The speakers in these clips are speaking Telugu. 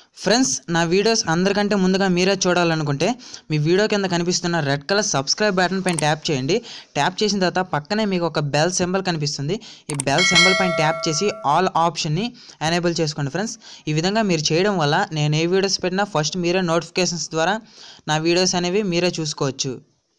ఫ్రెండ్స్ నా వీడియోస్ అందరికంటే ముందుగా మీరే చూడాలనుకుంటే మీ వీడియో కింద కనిపిస్తున్న రెడ్ కలర్ సబ్స్క్రైబ్ బటన్ పైన ట్యాప్ చేయండి ట్యాప్ చేసిన తర్వాత పక్కనే మీకు ఒక బెల్ సింబల్ కనిపిస్తుంది ఈ బెల్ సింబల్ పైన ట్యాప్ చేసి ఆల్ ఆప్షన్ని ఎనేబుల్ చేసుకోండి ఫ్రెండ్స్ ఈ విధంగా మీరు చేయడం వల్ల నేను ఏ వీడియోస్ పెట్టినా ఫస్ట్ మీరే నోటిఫికేషన్స్ ద్వారా నా వీడియోస్ అనేవి మీరే చూసుకోవచ్చు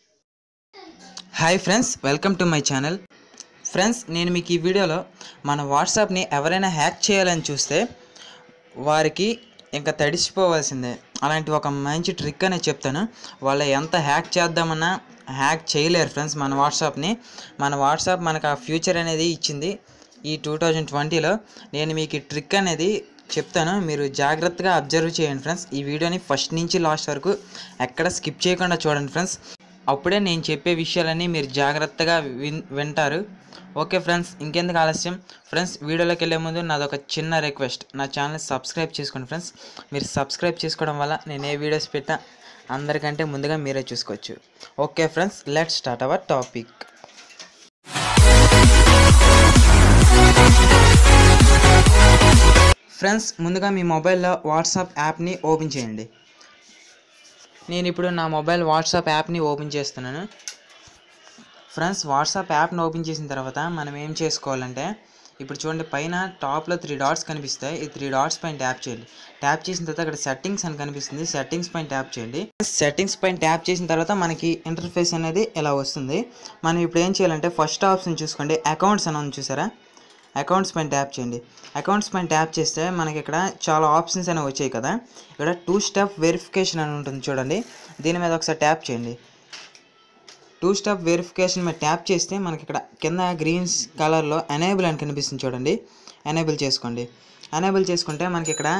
hi friends welcome to my channel friends నేను మీకు ఈ వీడియోలో మన వాట్సాప్ని ఎవరైనా హ్యాక్ చేయాలని చూస్తే వారికి ఇంకా తడిసిపోవాల్సిందే అలాంటి ఒక మంచి ట్రిక్ అనేది చెప్తాను వాళ్ళు ఎంత హ్యాక్ చేద్దామన్నా హ్యాక్ చేయలేరు ఫ్రెండ్స్ మన వాట్సాప్ని మన వాట్సాప్ మనకు ఆ ఫ్యూచర్ అనేది ఇచ్చింది ఈ టూ థౌజండ్ ట్వంటీలో నేను మీకు ఈ ట్రిక్ అనేది చెప్తాను మీరు జాగ్రత్తగా అబ్జర్వ్ చేయండి ఫ్రెండ్స్ ఈ వీడియోని ఫస్ట్ నుంచి లాస్ట్ వరకు ఎక్కడ స్కిప్ చేయకుండా చూడండి ఫ్రెండ్స్ అప్పుడే నేను చెప్పే విషయాలన్నీ మీరు జాగ్రత్తగా విన్ వింటారు ఓకే ఫ్రెండ్స్ ఇంకెందుకు ఆలస్యం ఫ్రెండ్స్ వీడియోలోకి వెళ్ళే ముందు నాది ఒక చిన్న రిక్వెస్ట్ నా ఛానల్ సబ్స్క్రైబ్ చేసుకోండి ఫ్రెండ్స్ మీరు సబ్స్క్రైబ్ చేసుకోవడం వల్ల నేను ఏ వీడియోస్ పెట్టినా అందరికంటే ముందుగా మీరే చూసుకోవచ్చు okay friends let start our topic friends ముందుగా మీ మొబైల్లో వాట్సాప్ యాప్ని ఓపెన్ చేయండి నేను ఇప్పుడు నా మొబైల్ వాట్సాప్ యాప్ని ఓపెన్ చేస్తున్నాను ఫ్రెండ్స్ వాట్సాప్ యాప్ని ఓపెన్ చేసిన తర్వాత మనం ఏం చేసుకోవాలంటే ఇప్పుడు చూడండి పైన టాప్లో త్రీ డాట్స్ కనిపిస్తాయి ఈ త్రీ డాట్స్ పైన ట్యాప్ చేయండి ట్యాప్ చేసిన తర్వాత అక్కడ సెట్టింగ్స్ అని కనిపిస్తుంది సెట్టింగ్స్ పైన ట్యాప్ చేయండి సెట్టింగ్స్ పైన ట్యాప్ చేసిన తర్వాత మనకి ఇంటర్ఫేస్ అనేది ఇలా వస్తుంది మనం ఇప్పుడు ఏం చేయాలంటే ఫస్ట్ ఆప్షన్ చూసుకోండి అకౌంట్స్ అని ఉంది చూసారా అకౌంట్స్ పైన ట్యాప్ చేయండి అకౌంట్స్ పైన ట్యాప్ చేస్తే మనకి ఇక్కడ చాలా ఆప్షన్స్ అనేవి వచ్చాయి కదా ఇక్కడ టూ స్టెప్ వెరిఫికేషన్ అని ఉంటుంది చూడండి దీని మీద ఒకసారి ట్యాప్ చేయండి టూ స్టెప్ వెరిఫికేషన్ మీద ట్యాప్ చేస్తే మనకి ఇక్కడ కింద గ్రీన్స్ కలర్లో ఎనేబుల్ అని కనిపిస్తుంది చూడండి ఎనేబుల్ చేసుకోండి ఎనేబుల్ చేసుకుంటే మనకి ఇక్కడ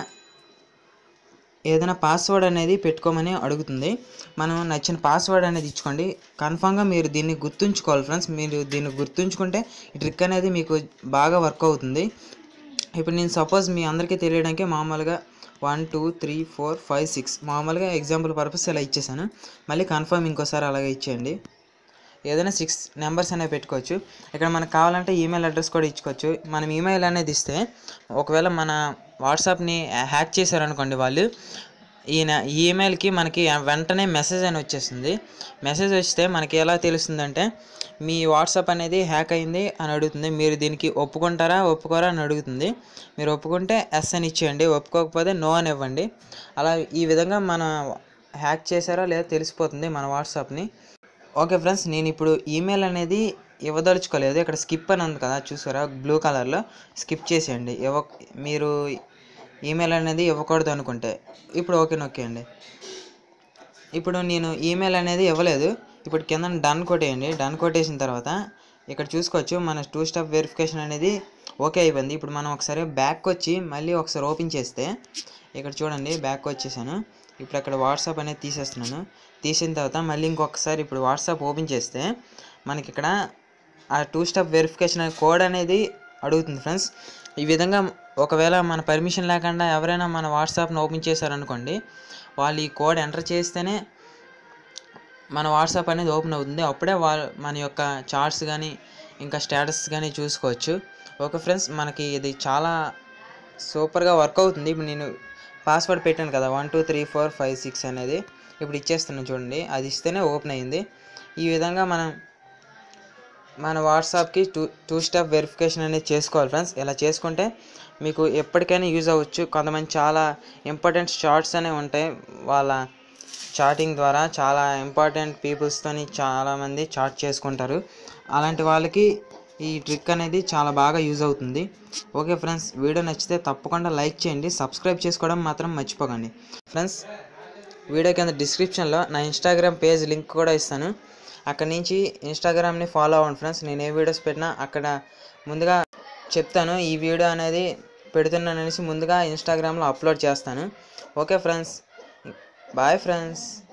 ఏదైనా పాస్వర్డ్ అనేది పెట్టుకోమని అడుగుతుంది మనం నచ్చిన పాస్వర్డ్ అనేది ఇచ్చుకోండి కన్ఫామ్గా మీరు దీన్ని గుర్తుంచుకోవాలి ఫ్రెండ్స్ మీరు దీన్ని గుర్తుంచుకుంటే ఈ ట్రిక్ అనేది మీకు బాగా వర్క్ అవుతుంది ఇప్పుడు నేను సపోజ్ మీ అందరికీ తెలియడానికి మామూలుగా one two three four five six మామూలుగా ఎగ్జాంపుల్ పర్పస్ ఇలా ఇచ్చేసాను మళ్ళీ కన్ఫర్మ్ ఇంకోసారి అలాగే ఇచ్చేయండి ఏదైనా సిక్స్ నెంబర్స్ అనేవి పెట్టుకోవచ్చు ఇక్కడ మనకు కావాలంటే ఈమెయిల్ అడ్రస్ కూడా ఇచ్చుకోవచ్చు మనం ఈమెయిల్ అనేది ఇస్తే ఒకవేళ మన వాట్సాప్ని హ్యాక్ చేశారనుకోండి వాళ్ళు ఈయన ఈ ఈమెయిల్కి మనకి వెంటనే మెసేజ్ అని వచ్చేస్తుంది మెసేజ్ వస్తే మనకి ఎలా తెలుస్తుందంటే మీ వాట్సాప్ అనేది హ్యాక్ అయింది అని అడుగుతుంది మీరు దీనికి ఒప్పుకుంటారా ఒప్పుకోరా అని అడుగుతుంది మీరు ఒప్పుకుంటే ఎస్ అని ఇచ్చేయండి ఒప్పుకోకపోతే నో అని ఇవ్వండి అలా ఈ విధంగా మన హ్యాక్ చేశారా లేదా తెలిసిపోతుంది మన వాట్సాప్ని ఓకే ఫ్రెండ్స్ నేను ఇప్పుడు ఈమెయిల్ అనేది ఇవ్వదలుచుకోలేదు ఇక్కడ స్కిప్ అని ఉంది కదా చూసారా బ్లూ కలర్లో స్కిప్ చేసేయండి ఇవ్వ మీరు ఈమెయిల్ అనేది ఇవ్వకూడదు అనుకుంటే ఇప్పుడు ఓకే నొక్కేయండి ఇప్పుడు నేను ఈమెయిల్ అనేది ఇవ్వలేదు ఇప్పుడు కింద డన్ కొట్టేయండి డన్ కొట్టేసిన తర్వాత ఇక్కడ చూసుకోవచ్చు మన టూ స్టెప్ వెరిఫికేషన్ అనేది ఓకే అయిపోయింది ఇప్పుడు మనం ఒకసారి బ్యాక్ వచ్చి మళ్ళీ ఒకసారి ఓపెన్ చేస్తే ఇక్కడ చూడండి బ్యాక్ వచ్చేసాను ఇప్పుడు అక్కడ వాట్సాప్ అనేది తీసేస్తున్నాను తీసిన తర్వాత మళ్ళీ ఇంకొకసారి ఇప్పుడు వాట్సాప్ ఓపెన్ చేస్తే మనకి ఇక్కడ ఆ టూ స్టెప్ వెరిఫికేషన్ కోడ్ అనేది అడుగుతుంది ఫ్రెండ్స్ ఈ విధంగా ఒకవేళ మన పర్మిషన్ లేకుండా ఎవరైనా మన వాట్సాప్ని ఓపెన్ చేశారనుకోండి వాళ్ళు ఈ కోడ్ ఎంటర్ చేస్తేనే మన వాట్సాప్ అనేది ఓపెన్ అవుతుంది అప్పుడే వాళ్ళ మన యొక్క చార్ట్స్ కానీ ఇంకా స్టేటస్ కానీ చూసుకోవచ్చు ఓకే ఫ్రెండ్స్ మనకి ఇది చాలా సూపర్గా వర్క్ అవుతుంది ఇప్పుడు నేను పాస్వర్డ్ పెట్టాను కదా one two three four five six అనేది ఇప్పుడు ఇచ్చేస్తున్నాను చూడండి అది ఇస్తేనే ఓపెన్ అయ్యింది ఈ విధంగా మనం మన వాట్సాప్కి టూ టూ స్టెప్ వెరిఫికేషన్ అనేది చేసుకోవాలి ఫ్రెండ్స్ ఇలా చేసుకుంటే మీకు ఎప్పటికైనా యూజ్ అవ్వచ్చు కొంతమంది చాలా ఇంపార్టెంట్ షార్ట్స్ అనేవి ఉంటాయి వాళ్ళ చాటింగ్ ద్వారా చాలా ఇంపార్టెంట్ పీపుల్స్తోని చాలామంది చాట్ చేసుకుంటారు అలాంటి వాళ్ళకి ఈ ట్రిక్ అనేది చాలా బాగా యూజ్ అవుతుంది ఓకే ఫ్రెండ్స్ వీడియో నచ్చితే తప్పకుండా లైక్ చేయండి సబ్స్క్రైబ్ చేసుకోవడం మాత్రం మర్చిపోకండి ఫ్రెండ్స్ వీడియో కింద డిస్క్రిప్షన్లో నా ఇన్స్టాగ్రామ్ పేజ్ లింక్ కూడా ఇస్తాను అక్కడ నుంచి ఇన్స్టాగ్రామ్ని ఫాలో అవ్వండి ఫ్రెండ్స్ నేను ఏ వీడియోస్ పెట్టినా అక్కడ ముందుగా చెప్తాను ఈ వీడియో అనేది పెడుతున్నాను అనేసి ముందుగా ఇన్స్టాగ్రామ్లో అప్లోడ్ చేస్తాను ఓకే ఫ్రెండ్స్ బాయ్ ఫ్రెండ్స్